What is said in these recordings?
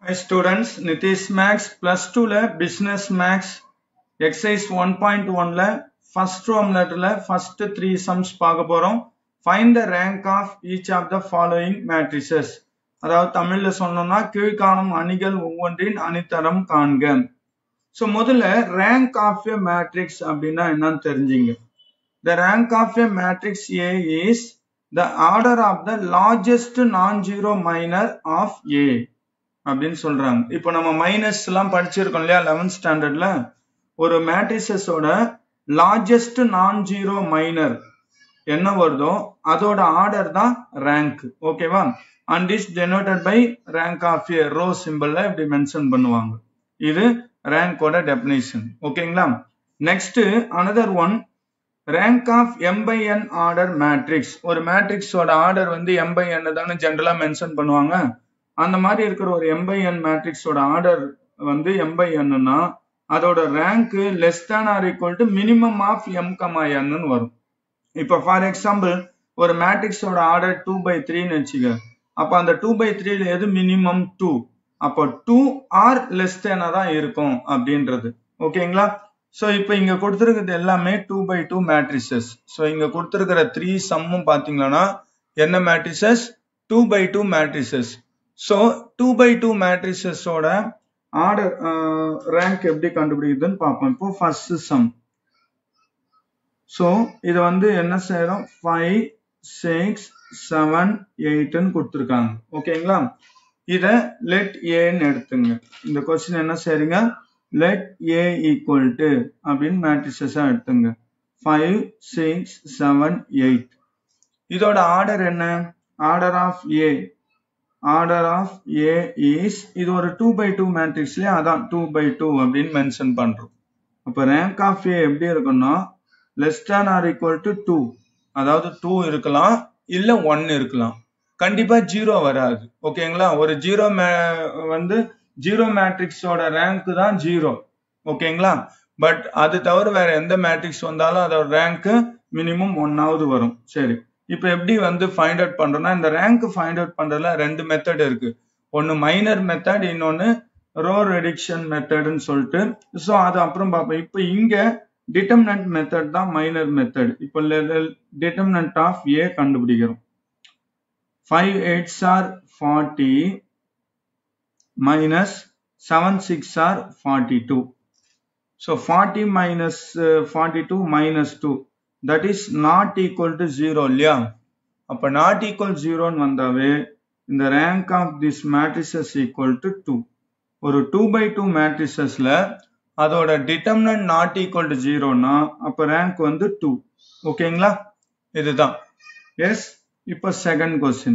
Hi students, Nitish Max plus 2 ல business max exercise 1.1 ல first termlet ல first three sums பார்க்க போறோம் find the rank of each of the following matrices அதாவது தமிழ்ல சொன்னோம்னா கீழ்காணும் அணிகள் ஒவ்வொன்றின் அணித்தரம் காண்க ஸோ முதல்ல ரேங்க் ஆஃப் எ மேட்ரிக்ஸ் அப்படின்னா என்னன்னு தெரிஞ்சுங்க the rank of a matrix A is the order of the largest non zero minor of A அப்படின்னு சொல்றாங்க இப்போ நம்ம மைனஸ் எல்லாம் படிச்சிருக்கோம் இல்லையா லெவன்த் ஸ்டாண்டர்ட்ல ஒரு மேட்ரிசஸோட லார்ஜஸ்ட் நான் ஜீரோ மைனர் என்ன வருதோ அதோட ஆர்டர் தான் ரேங்க் ஓகேவா and is denoted by rank of A rho சிம்பிள்ல இப்படி மென்ஷன் பண்ணுவாங்க இது ரேங்கோட டெபினேஷன் ஓகேங்களா next another one rank of M by N order matrix ஒரு மேட்ரிக்ஸோட ஆர்டர் வந்து எம் பை என் தானே ஜென்ரலா மென்ஷன் பண்ணுவாங்க அந்த மாதிரி இருக்கிற ஒரு எம் பை என் மேட்ரிக்ஸோட ஆர்டர் வந்து எம் பை என்னா அதோட rank less than or equal to minimum of M comma N வரும் இப்போ ஃபார் எக்ஸாம்பிள் ஒரு மேட்ரிக்ஸோட ஆர்டர் டூ பை த்ரீன்னு வச்சுக்க அப்போ அந்த டூ பை த்ரீல எது மினிமம் டூ அப்போ டூ ஆர் லெஸ் தேனா தான் இருக்கும் அப்படின்றது ஓகேங்களா ஸோ இப்போ இங்க கொடுத்துருக்கிறது எல்லாமே two by two matrices so இங்க கொடுத்துருக்கிற த்ரீ சம்மும் பார்த்தீங்கன்னா என்ன matrices two by two matrices so two by two மேட்ரிசஸோட ஆர்டர் ரேங்க் எப்படி கண்டுபிடிக்குதுன்னு பார்ப்போம் இப்போ ஃபர்ஸ்ட் சம் ஸோ இது வந்து என்ன செய்யறோம் ஃபைவ் சிக்ஸ் செவன் எயிட்னு கொடுத்துருக்காங்க ஓகேங்களா இத லெட் ஏன்னு எடுத்துங்க இந்த கொஸ்டின் என்ன செய்றீங்க லெட் ஏ ஈக்குவல் டு அப்படின்னு மேட்ரிசஸா எடுத்துங்க ஃபைவ் சிக்ஸ் செவன் எயிட் இதோட ஆர்டர் என்ன order of A order of A is இது ஒரு டூ பை டூ மேட்ரிக்ஸ்லயே அதான் டூ பை டூ அப்படின்னு மென்ஷன் பண்றோம் அப்ப ரேங்க் ஆஃப் ஏ எப்படி இருக்குன்னா less than or equal to two அதாவது டூ இருக்கலாம் இல்ல ஒன் இருக்கலாம் கண்டிப்பா ஜீரோ வராது ஓகேங்களா ஒரு ஜீரோ வந்து ஜீரோ மேட்ரிக்ஸோட ரேங்க் தான் ஜீரோ ஓகேங்களா பட் அது தவிர வேற எந்த மேட்ரிக்ஸ் வந்தாலும் அதோட ரேங்க் மினிமம் ஒன்னாவது வரும் சரி இப்போ எப்படி வந்து ஃபைண்ட் அவுட் பண்றோம்னா இந்த ரேங்க் ஃபைண்ட் அவுட் பண்றதுல ரெண்டு மெத்தட் இருக்கு ஒன்னு மைனர் மெத்தட் இன்னொன்னு ரோ ரெடிக்ஷன் மெத்தட்னு சொல்லிட்டு ஸோ அது அப்புறம் பார்ப்போம் இப்போ இங்க டிட்டர்மினன்ட் மெத்தட் தான் மைனர் மெத்தட் இப்போ டிட்டர்மினன்ட் ஆஃப் ஏ கண்டுபிடிக்கிறோம் five eights are forty minus seven six are forty two so forty minus forty two minus two that is not equal to zero இல்லையா அப்போ நாட் ஈக்குவல் ஜீரோன்னு வந்தாவே இந்த rank of this matrices equal to two ஒரு two by two மேட்ரிசஸ்ல அதோட determinant not equal to ஜீரோனா அப்போ ரேங்க் வந்து டூ ஓகேங்களா இதுதான் எஸ் இப்போ செகண்ட் கொஸ்டின்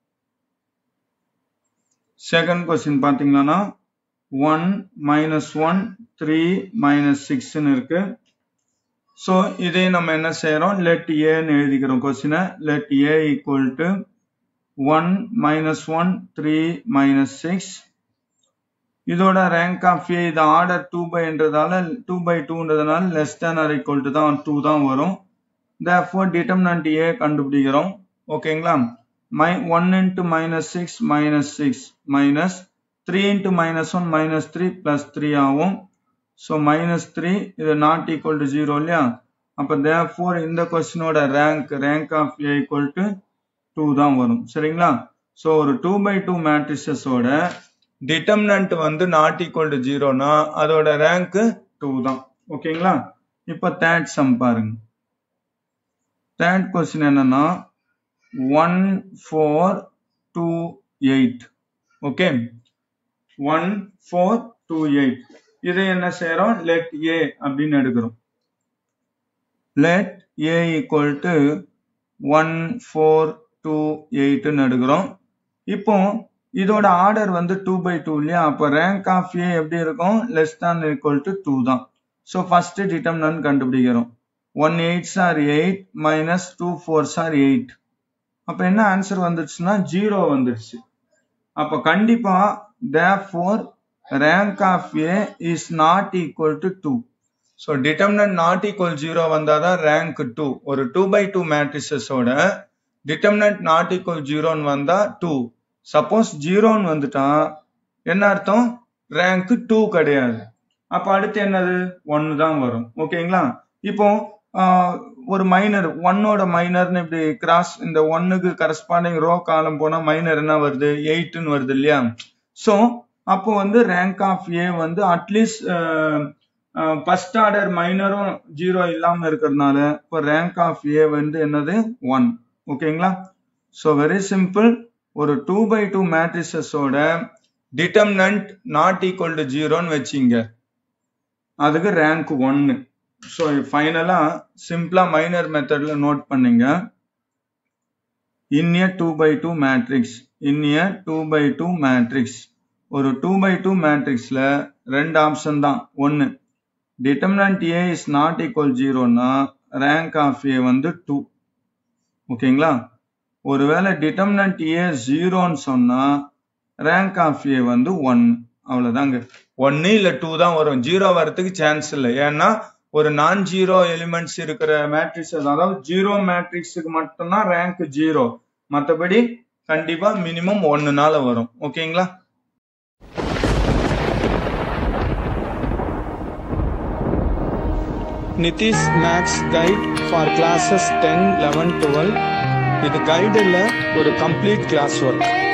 செகண்ட் கொஸ்டின் பார்த்தீங்கன்னா one minus one three minus சிக்ஸ்ன்னு இருக்கு ஸோ இதே நம்ம என்ன செய்யறோம் லெட் ஏன்னு எழுதிக்கிறோம் கொஸ்டினை let A equal to one minus one three minus six இதோட ரேங்க் ஆஃப் ஏ இது ஆர்டர் டூ பைன்றதால டூ பை டூன்றதுனால less than or equal to தான் டூ தான் வரும் தேர்ஃபோர் டிட்டர்மினன்ட் ஏ கண்டுபிடிக்கிறோம் ஓகேங்களா மை one into minus six minus six minus three into minus one minus three plus three ஆகும் ஸோ மைனஸ் த்ரீ இது நாட் ஈக்குவல் டு ஜீரோ இல்லையா அப்போ தேர்ஃபோர் இந்த கொஸ்டினோட rank rank of A equal to two தான் வரும் சரிங்களா ஸோ ஒரு டூ பை டூ மேட்ரிசஸோட டிட்டர்மினன்ட் வந்து நாட் ஈக்குவல் டு ஜீரோனா அதோட ரேங்க் டூ தான் ஓகேங்களா இப்போ தேர்ட் சம் பாருங்க தேர்ட் கொஸ்டின் என்னன்னா one four two eight okay one four two eight இதை என்ன செய்யறோம் லெட் ஏ அப்படின்னு எடுக்கிறோம் let A equal to one four two எயிட்னு எடுக்கிறோம் இப்போ இதோட ஆர்டர் வந்து டூ பை டூ இல்லையா அப்போ ரேங்க் ஆஃப் ஏ எப்படி இருக்கும் less than equal to two தான் ஸோ ஃபர்ஸ்ட் டிட்டர்மினன்ட் கண்டுபிடிக்கிறோம் one eights are eight minus two fours are eight அப்போ என்ன ஆன்சர் வந்துடுச்சுன்னா ஜீரோ வந்துடுச்சு அப்போ கண்டிப்பா therefore rank of A is not equal to two so determinant not equal zero வந்தாதான் rank two ஒரு டூ பை டூ மேட்ரிசஸோட டிட்டர்மினன்ட் நாட் ஈக்குவல் ஜீரோன்னு வந்தா டூ சப்போஸ் ஜீரோன்னு வந்துட்டா என்ன அர்த்தம் ரேங்க் டூ கிடையாது அப்ப அடுத்து என்னது ஒன்னு தான் வரும் ஓகேங்களா இப்போ ஆஹ், ஒரு மைனர் ஒன்னோட மைனர்னு இப்படி கிராஸ் இந்த ஒன்னுக்கு கரஸ்பாண்டிங் ரோ காலம் போனா மைனர் என்ன வருது எயிட்னு வருது இல்லையா சோ அப்போ வந்து ரேங்க் ஆஃப் ஏ வந்து அட்லீஸ்ட் ஃபர்ஸ்ட் ஆர்டர் மைனரும் ஜீரோ இல்லாம இருக்கிறதுனால இப்போ ரேங்க் ஆஃப் ஏ வந்து என்னது ஒன் ஓகேங்களா ஸோ வெரி சிம்பிள் ஒரு டூ பை டூ மேட்ரிசஸோட டிட்டர்மினன்ட் நாட் ஈக்குவல் டு ஜீரோன்னு வச்சிங்க அதுக்கு ரேங்க் ஒன்னு ஸோ ஃபைனலா சிம்பிளா மைனர் மெத்தட்ல நோட் பண்ணுங்க in A two by two matrix in A two by two matrix ஒரு டூ பை டூ மேட்ரிக்ஸ்ல ரெண்டு ஆப்ஷன் தான் ஒன்னு determinant A is not equal ஜீரோனா ரேங்க் ஆஃப் ஏ வந்து டூ ஓகேங்களா ஒருவேளை டிட்டர்மினன்ட் ஏ ஜீரோன்னு சொன்னா ரேங்க் ஆஃப் ஏ வந்து ஒன் அவ்வளவுதாங்க ஒன்னு இல்ல டூ தான் வரும் ஜீரோ வரதுக்கு சான்ஸ் இல்லை ஏன்னா ஒரு நான் ஜீரோ எலிமெண்ட்ஸ் இருக்கிற மேட்ரிக்ஸ் அதாவது ஜீரோ மேட்ரிக்ஸுக்கு மட்டும்தான் ரேங்க் ஜீரோ மத்தபடி கண்டிப்பா மினிமம் ஒன்னுனால வரும் ஓகேங்களா Nitish max guide for classes ten eleven twelve இது கைடு இல்லை ஒரு கம்ப்ளீட் கிளாஸ் ஒர்க்